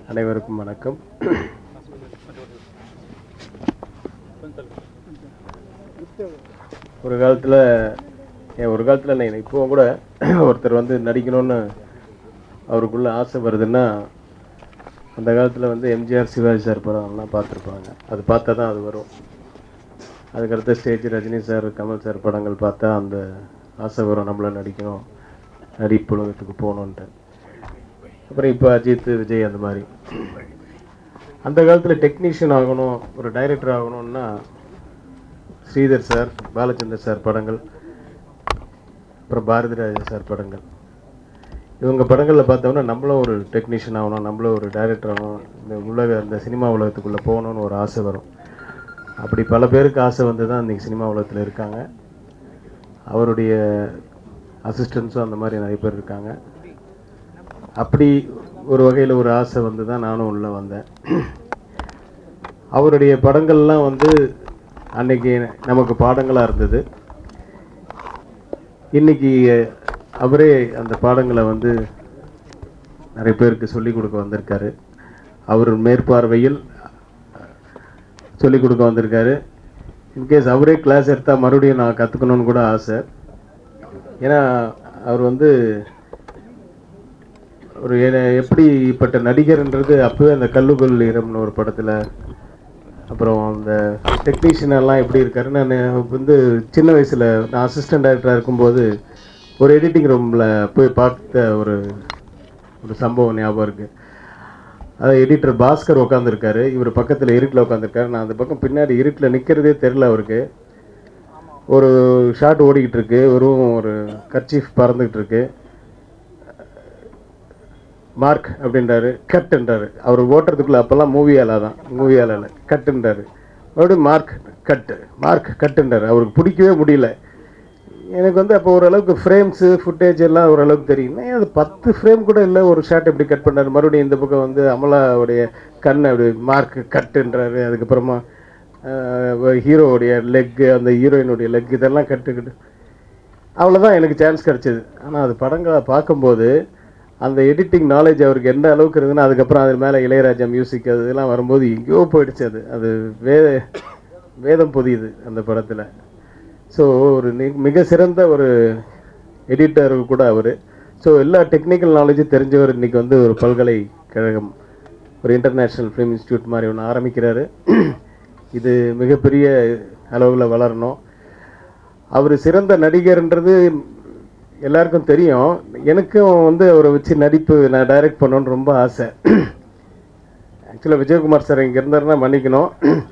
அனைவருக்கும் வணக்கம் ஒரு காலத்தில் ஏன் ஒரு காலத்தில் இல்லை இப்போ கூட ஒருத்தர் வந்து நடிக்கணும்னு அவருக்குள்ள ஆசை வருதுன்னா அந்த காலத்தில் வந்து எம்ஜிஆர் சிவாஜி சார் படம்லாம் பார்த்துருப்பாங்க அது பார்த்தா தான் அது வரும் அதுக்கடுத்த stage Rajini sir Kamal sir படங்கள் பார்த்தா அந்த ஆசை வரும் நம்மள நடிக்கணும் நடிப்புலகத்துக்கு போகணுன்ட்டு அப்புறம் இப்போ அஜித் விஜய் அந்த மாதிரி அந்த காலத்தில் டெக்னீஷியன் ஆகணும் ஒரு டைரக்டர் ஆகணும்னா ஸ்ரீதர் சார் பாலச்சந்தர் சார் படங்கள் அப்புறம் பாரதி ராஜா சார் படங்கள் இவங்க படங்களில் பார்த்தோம்னா நம்மளும் ஒரு டெக்னீஷியன் ஆகணும் நம்மளும் ஒரு டைரக்டர் ஆகணும் இந்த உலக இந்த சினிமா உலகத்துக்குள்ளே போகணும்னு ஒரு ஆசை வரும் அப்படி பல பேருக்கு ஆசை வந்து தான் இன்றைக்கி சினிமா உலகத்தில் இருக்காங்க அவருடைய அசிஸ்டன்ஸும் அந்த மாதிரி நிறைய பேர் இருக்காங்க அப்படி ஒரு வகையில் ஒரு ஆசை வந்து தான் நானும் உள்ளே வந்தேன் அவருடைய படங்கள்லாம் வந்து அன்னைக்கு நமக்கு பாடங்களாக இருந்தது இன்னைக்கு அவரே அந்த பாடங்களை வந்து நிறைய பேருக்கு சொல்லிக் கொடுக்க வந்திருக்காரு அவர் மேற்பார்வையில் சொல்லிக் கொடுக்க வந்திருக்காரு இன்கேஸ் அவரே கிளாஸ் எடுத்தால் மறுபடியும் நான் கற்றுக்கணும்னு கூட ஆசை ஏன்னா அவர் வந்து ஒரு எ- எப்படிப்பட்ட நடிகர்ன்றது அப்போவே அந்த கல்லுகுல் ஈரம்னு ஒரு படத்தில் அப்புறம் அந்த டெக்னீஷியன் எல்லாம் எப்படி இருக்காரு நான் வந்து சின்ன வயசில் நான் அசிஸ்டன்ட் டைரக்டராக இருக்கும்போது ஒரு எடிட்டிங் ரூமில் போய் பார்த்த ஒரு ஒரு சம்பவம் ஞாபகம் இருக்குது அதாவது எடிட்டர் பாஸ்கர் உட்காந்துருக்காரு இவர் பக்கத்தில் இருட்டில் உட்காந்துருக்காரு நான் அந்த பக்கம் பின்னாடி இருட்டில் நிற்கிறதே தெரில அவருக்கு ஒரு ஷாட் ஓடிக்கிட்டு இருக்கு வெறும் ஒரு கர்ச்சீஃப் பறந்துக்கிட்டு இருக்கு மார்க் அப்படின்றாரு கட்டுன்றாரு அவர் ஓட்டுறதுக்குள்ள அப்போல்லாம் மூவியாலா தான் மூவியால இல்லை கட்டுன்றாரு மறுபடியும் மார்க் கட்டு மார்க் கட்டுன்றாரு அவருக்கு பிடிக்கவே முடியல எனக்கு வந்து அப்போ ஓரளவுக்கு ஃப்ரேம்ஸு ஃபுட்டேஜ் எல்லாம் ஓரளவுக்கு தெரியும் ஏன் அது பத்து ஃப்ரேம் கூட இல்லை ஒரு ஷாட் எப்படி கட் பண்ணாரு மறுபடியும் இந்த பக்கம் வந்து அமலாவுடைய கண் அப்படி மார்க் கட்டுன்றாரு அதுக்கப்புறமா ஹீரோவுடைய லெக்கு அந்த ஹீரோயினுடைய லெக் இதெல்லாம் கட்டுக்கிட்டு அவ்வளோதான் எனக்கு சான்ஸ் கிடச்சிது ஆனால் அது படங்களை பார்க்கும்போது அந்த எடிட்டிங் நாலேஜ் அவருக்கு எந்த அளவுக்கு இருந்ததுன்னா அதுக்கப்புறம் அது மேலே இளையராஜா மியூசிக் அது இதெல்லாம் வரும்போது எங்கேயோ போயிடுச்சு அது அது வேத வேதம் பொதியுது அந்த படத்தில் ஸோ ஒரு நி- மிக சிறந்த ஒரு எடிட்டர் கூட அவர் ஸோ எல்லா டெக்னிக்கல் நாலேஜும் தெரிஞ்சவர் இன்னைக்கு வந்து ஒரு பல்கலைக்கழகம் ஒரு இன்டர்நேஷ்னல் ஃபிலிம் இன்ஸ்டியூட் மாதிரி ஒன்று ஆரம்பிக்கிறாரு இது மிகப்பெரிய அளவில் வளரணும் அவர் சிறந்த நடிகர்ன்றது எல்லாருக்கும் தெரியும் எனக்கும் வந்து அவரை வச்சு நடிப்பு நான் டைரக்ட் பண்ணணும்னு ரொம்ப ஆசை ஆக்சுவலாக விஜயகுமார் சார் இங்கே இருந்தாருன்னா மன்னிக்கணும்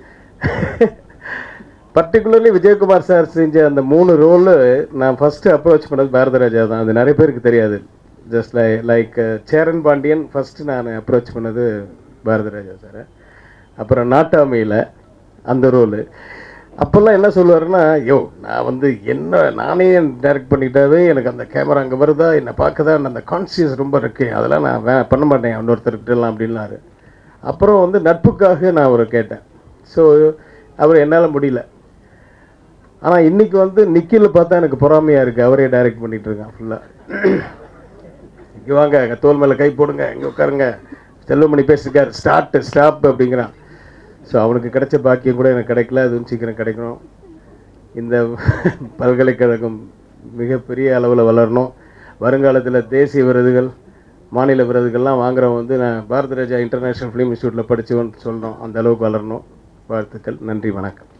பர்டிகுலர்லி விஜயகுமார் சார் செஞ்ச அந்த மூணு ரோலு நான் ஃபஸ்ட்டு அப்ரோச் பண்ணது பாரதராஜா தான் அது நிறைய பேருக்கு தெரியாது just li like Cheran Pandian first நான் அப்ரோச் பண்ணது பாரதராஜா சார் அப்புறம் நாட்டாமையில் அந்த ரோலு அப்போல்லாம் என்ன சொல்லுவாருன்னா யோ நான் வந்து என்ன நானே டைரக்ட் பண்ணிக்கிட்டாவே எனக்கு அந்த கேமரா அங்கே வருதா என்னை பார்க்குதா அந்த கான்சியஸ் ரொம்ப இருக்கு அதெல்லாம் நான் வே பண்ண மாட்டேன் இன்னொருத்தருக்கிட்டலாம் அப்படின்னாரு அப்புறம் வந்து நட்புக்காக நான் அவரை கேட்டேன் ஸோ அவர் என்னால் முடியல ஆனால் இன்னைக்கு வந்து நிக்கில் பார்த்தா எனக்கு பொறாமையாக இருக்குது அவரே டைரக்ட் பண்ணிட்டு இருக்கான் ஃபுல்லாக இங்கே வாங்க எங்கள் தோல் மேலே கை போடுங்க இங்கே உட்காருங்க செல்வமணி பேசிருக்கார் ஸ்டார்ட் ஸ்டாப் அப்படிங்கிறான் ஸோ அவனுக்கு கிடைச்ச பாக்கியம் கூட எனக்கு கிடைக்கல அதுவும் சீக்கிரம் கிடைக்கணும் இந்த பல்கலைக்கழகம் மிகப்பெரிய அளவில் வளரணும் வருங்காலத்தில் தேசிய விருதுகள் மாநில விருதுகள்லாம் வாங்குறவன் வந்து நான் பாரத ராஜா இன்டர்நேஷ்னல் ஃபிலிம் இன்ஸ்டியூட்டில் படித்தவன் சொல்லணும் அந்த அளவுக்கு வளரணும் வாழ்த்துக்கள் நன்றி வணக்கம்